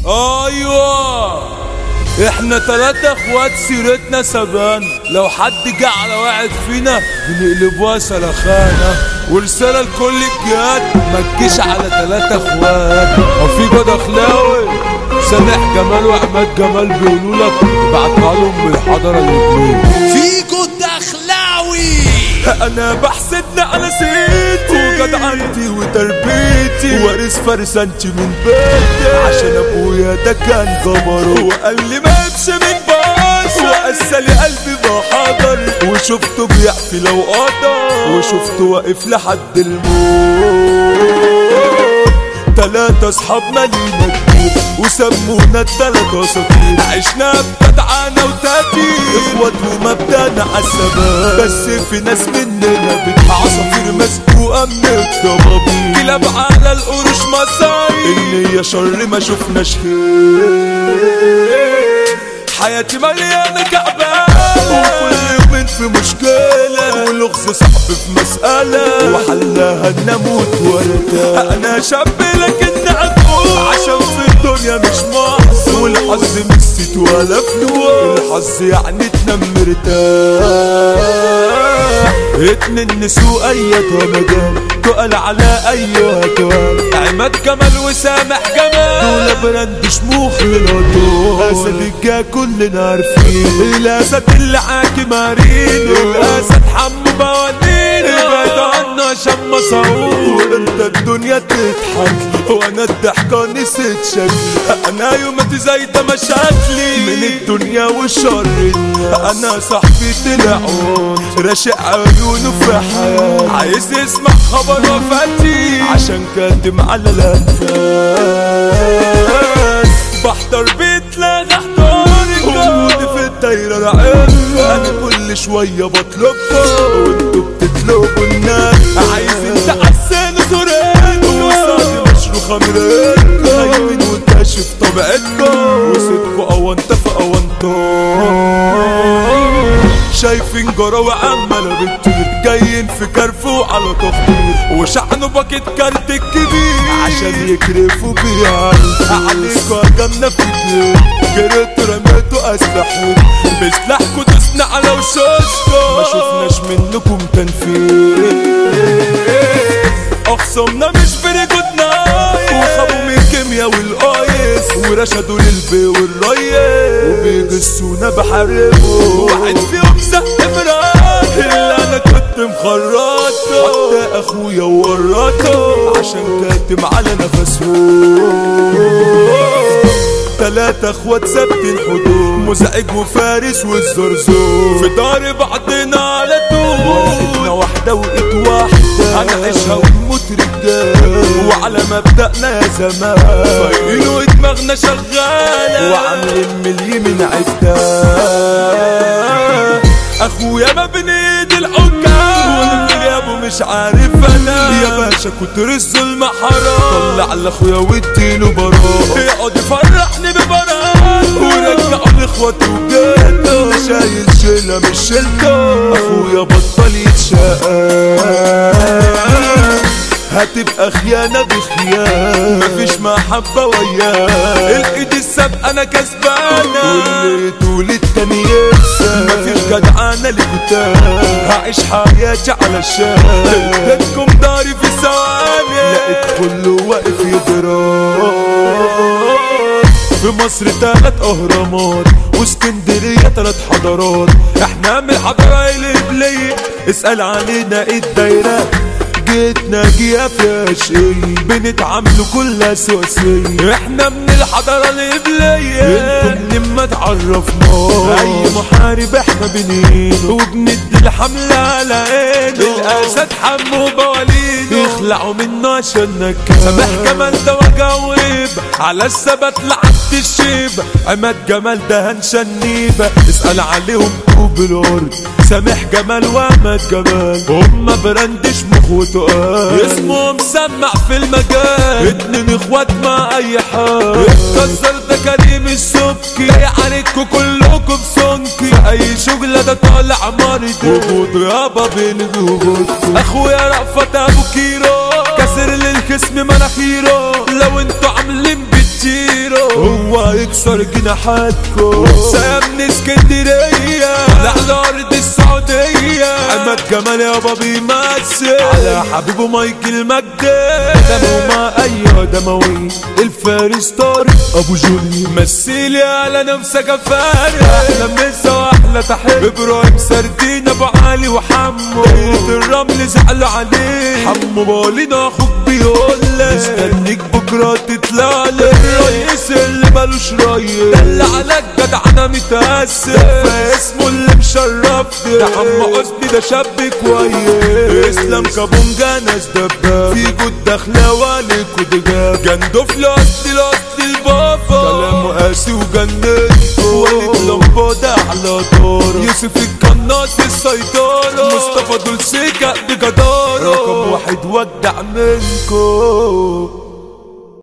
ايوه احنا تلاتة اخوات سيرتنا سبان لو حد جه على واحد فينا بنقلبوها سلخانة ورسالة لكل الجهات ما تجيش على تلاتة اخوات وفي جود اخلاوي سامح جمال وعماد جمال بيقولوا لك ابعتها لهم من الحضرة الاتنين فيكو الدخلاوي انا بحسدنا على سيتي وجدعنتي وتربيتي وارث فرسانتي من بيتي عشان ابويا ده كان جبر وقال لي ما امشي من بشر وقسلي قلبي ما حضر وشفته بيحفي لو قدر وشفته واقف لحد الموت تلاتة اصحاب مالينا كتير وسمونا التلاتة اساطير عشنا بجدعانة وتقدير اخوات ومبدأنا عالثبات بس في ناس مننا بتبقى عصافير مسبوقة من الضبابير كلاب على القروش مصاير النية شر ما شفناش خير حياتي مليانة كعبان وكل يومين في مشكلة ولغز صعب في مسألة وحلها نموت وارتاح أنا شاب لكن عقول عشان في الدنيا مش محظوظ والحظ مش ست ولا فلوس الحظ يعني تنام مرتاح اتنين نسوق ايتها مجال تقل على ايها توال عماد جمال وسامح جمال دول براند شموخ للعطور اسد الجا كلنا عارفين الاسد اللي عاكي مارين الاسد حمو بوانين ابعد عنا عشان مصعود وانت الدنيا تضحك وانا الضحكة نسيت شكلي انا يومتي زي ده مشاكلي من الدنيا والشر انا صاحبي طلعون راشق عيونه في حياتي عايز يسمع خبر وفاتي عشان كاتم على الانفاس بحضر بيت لا احضارك وجودي في الدايرة رعب انا كل شوية بطلبكم وانتوا بتطلبوا الناس عايزين تحسنوا صورتكم وصادي مشروع خمرتكم نايمين وكاشف طبيعتكم وصدقوا او انت في اوانتم شايفين جرى وعمالة بتطير جايين في كرفو على تخطير وشحنوا باكيت كارت الكبير عشان يكرفوا بيها عليكوا جنة في الجيب جريتوا رميتوا اسلحوا بسلاحكوا دوسنا على وشوشكوا ما شفناش منكم تنفيذ اخصمنا مش برجودنا وخابوا من الكيميا والايس ورشدوا للبي والريس وبيجسونا بحاربه واحد فيهم زق مرات اللي انا كنت مخرطه حتى اخويا ورطه عشان كاتم على نفسه تلاتة اخوات ثابتين حدود مزعج وفارس والزرزور في دار بعضنا على طول ورقتنا واحدة وإيد واحدة هنعيشها ونموت رجال وعلى مبدأنا يا زمان فايقين ودماغنا شغالة وعاملين من اليمين عدة اخويا ما بين ايد الحكام والغياب مش عارف انا يا باشا كتر الظلم حرام طلع لاخويا واديله براء يقعد يفرحني ببراء ورجعوا لاخواته وجده انا شايل شيله مش شيلته اخويا بطل يتشقى هتبقى خيانة بخيانة مفيش محبة وياه الايد السابقة انا كسبانة واللي طول التاني يكسب مفيش جدعانة لكتاب هعيش حياتي على الشام لقيتكم داري في ثواني لقيت كله واقف يضرب في مصر تلات اهرامات واسكندرية تلات حضارات احنا من الحضارة القبلية اسأل علينا ايه الدايرة جيتنا جيا فيها شيء بنتعاملوا كلها سواسية احنا من الحضارة القبلية انتم لما تعرفنا اي محارب احنا بنينه وبندي الحملة على عينه الاسد حمو بوالينه يخلعوا منه عشان نكال سامح جمال ده وجع وريب على الثبات لعبت الشيب عماد جمال ده هنشنيبة اسأل عليهم طوب الارض سامح جمال وعماد جمال هما براند شموخ وتقال اسمه مسمع في المجال اتنين اخوات مع اي حال اتكسر ده كريم السبكي جاي عليكوا كلكم سنكي في اي شغلة ده طالع مرضي وجود يابا بين وجودكم اخويا رأفت ابو كيرو كسر للخصم مناخيره لو انتوا عاملين بتطيروا وهيكسر جناحاتكم سام من اسكندرية على أرض السعودية عماد جمال يابا بيمثل على حبيبه مايكل مجدي دمه مع أيوة دموي الفارس طارق أبو جولي مثلي على نفسك يا فارس أحلى مسا وأحلى تحية إبراهيم سردين أبو علي وحمو دايرة الرمل زعل عليه حمو بالينا أخوك بيقول لك مستنيك بكرة تطلع لي الرئيس اللي مالوش ريس ده اللي على الجدع أنا متأسف اسمه اللي مشرفني ده عم حسني ده شاب كويس اسلام كابونجا ناس دباب في جود داخله والك ودجاب جندو في الاصل الاصل البابا كلامه قاسي وجننته وليد لمبادة على داره يوسف القناص السيطرة مصطفى دول سكة بجدارة رقم واحد ودع منكم